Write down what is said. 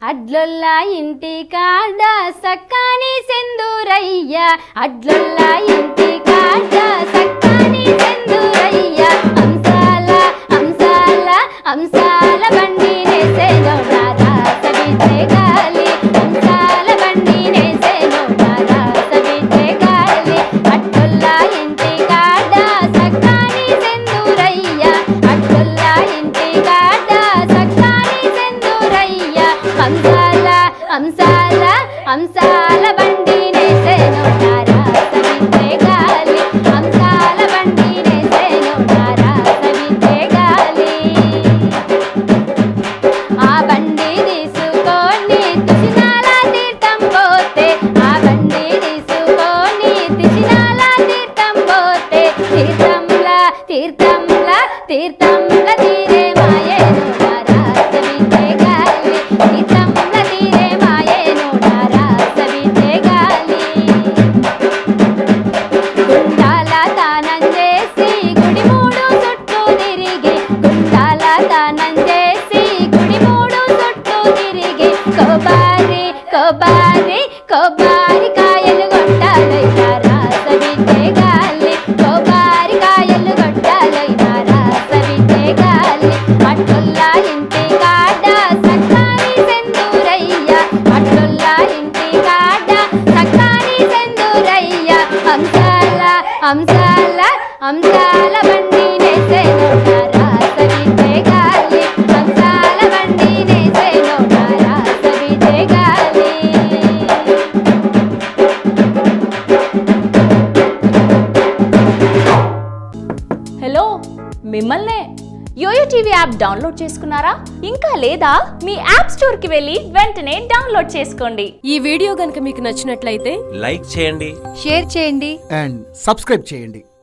అడ్లొల్ల ఇంటి కాడ సక్కాని సెందూరయ్య అడ్లొల్ల ఇంటి కాడ సక్కాని సెందూరయ్య అంశాల అంశాల అంశాల బండి నేసేనో సవితే గాలి అంశాల బండి నేసేనో సవితే గాలి అడ్లొల్ల ఇంటి కాడ సక్కాని సెందూరయ్య అడ్లొల్ల ఇంటి కాడ సక్కాని సెందూరయ్య అంశాల అంశాల అంశాల బండి నేసేనో సవితే గాలి అంశాల బండి నేసేనో సవితే గాలి ఆ బండి తీసుకొని తిసినాల తీర్థం పోతే ఆ బండి తీసుకొని తిసినాల తీర్థం పోతే తీర్థంలా తీర్థంలా తీర్థంలా తీరే మాయేను సవితే గాలి తీర్థంలా తీరే మాయేను సవితే గాలి గుండాల దానం చేసి గుడి మూడు చుట్టూ తిరిగి గుండాల దానం చేసి గుడి మూడు చుట్టూ తిరిగి కొబారి కొబారి కొబారి కాయలు కొట్టాలైనారా సవితే గాలి కొబారి కాయలు కొట్టాలైనారా సవితే గాలి అట్టుల్లా ఇంటి కాడ సక్కాని సెందూరయ్య అట్టుల్లా ఇంటి కాడ సక్కాని సెందూరయ్య అంశాల అంశాల అంశాల బండి నేసేనో సవితే గాలి అంశాల బండి నేసేనో సవితే గాలి హలో మిమ్మల్నే యోయో టీవీ యాప్ డౌన్లోడ్ చేసుకున్నారా ఇంకా లేదా మీ యాప్ స్టోర్కి వెళ్ళి వెంటనే డౌన్లోడ్ చేసుకోండి ఈ వీడియో గనుక మీకు నచ్చినట్లయితే లైక్ చేయండి షేర్ చేయండి అండ్ సబ్స్క్రైబ్ చేయండి